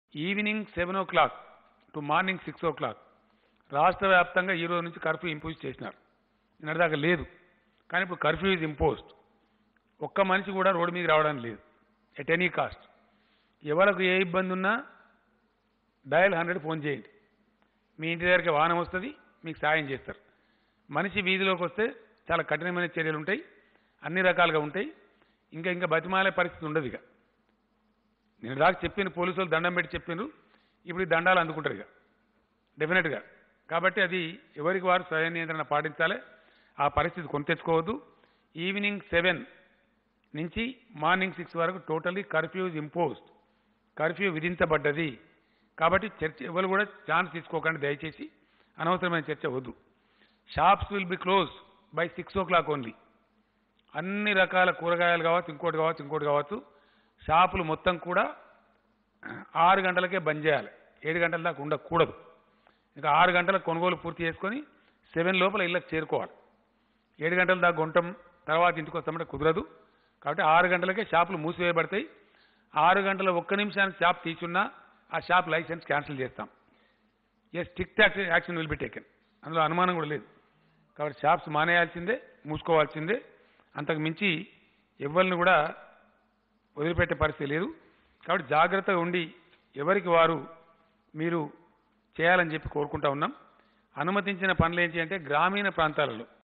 evening seven o'clock to morning six o'clock రాష్ట్ర వ్యాప్తంగా ఈ రోజు నుంచి కర్ఫ్యూ ఇంపోజ్ చేసినారు నిన్నటిదాకా లేదు కానీ ఇప్పుడు కర్ఫ్యూ ఇస్ ఇంపోజ్డ్ ఒక్క మనిషి కూడా రోడ్డు మీద రావడం లేదు ఎట్ ఎనీ కాస్ట్ ఎవరికి ఏ ఇబ్బంది ఉన్నా డయల్ హండ్రెడ్ ఫోన్ చేయండి మీ ఇంటి దగ్గరికి వాహనం వస్తుంది మీకు సాయం చేస్తారు మనిషి వీధిలోకి వస్తే చాలా కఠినమైన చర్యలు ఉంటాయి అన్ని రకాలుగా ఉంటాయి ఇంకా ఇంకా బతిమాలే పరిస్థితి ఉండదు ఇక నేను దాకా చెప్పిన పోలీసు వాళ్ళు దండం పెట్టి చెప్పినారు ఇప్పుడు ఈ దండాలు అందుకుంటారు ఇక డెఫినెట్గా కాబట్టి అది ఎవరికి వారు స్వయం నియంత్రణ పాటించాలి ఆ పరిస్థితి కొని తెచ్చుకోవద్దు ఈవినింగ్ సెవెన్ నుంచి మార్నింగ్ సిక్స్ వరకు totally curfew is imposed curfew విధించబడ్డది కాబట్టి చర్చ ఎవరు కూడా ఛాన్స్ తీసుకోకండి దయచేసి అనవసరమైన చర్చ వద్దు shops will be close by six o'clock only అన్ని రకాల కూరగాయలు కావచ్చు ఇంకోటి కావచ్చు ఇంకోటి కావచ్చు షాపులు మొత్తం కూడా ఆరు గంటలకే బంద్ చేయాలి ఏడు గంటల దాకా ఉండకూడదు ఇంకా ఆరు గంటలకు కొనుగోలు పూర్తి చేసుకొని సెవెన్ లోపల ఇళ్ళకి చేరుకోవాలి ఏడు గంటల దాకా గుంటం తర్వాత ఇంటికి వస్తామంటే కుదరదు కాబట్టి ఆరు గంటలకే షాపులు మూసివేయబడతాయి ఆరు గంటల ఒక్క నిమిషానికి షాప్ తీసున్నా ఆ షాప్ లైసెన్స్ క్యాన్సిల్ చేస్తాం a strict action will be taken అందులో అనుమానం కూడా లేదు కాబట్టి షాప్స్ మానేయాల్సిందే మూసుకోవాల్సిందే అంతకు మించి ఎవరిని కూడా వదిలిపెట్టే పరిస్థితి లేదు కాబట్టి జాగ్రత్తగా ఉండి ఎవరికి వారు మీరు చేయాలని చెప్పి కోరుకుంటా ఉన్నాం అనుమతించిన పనులు ఏంటి అంటే గ్రామీణ ప్రాంతాలలో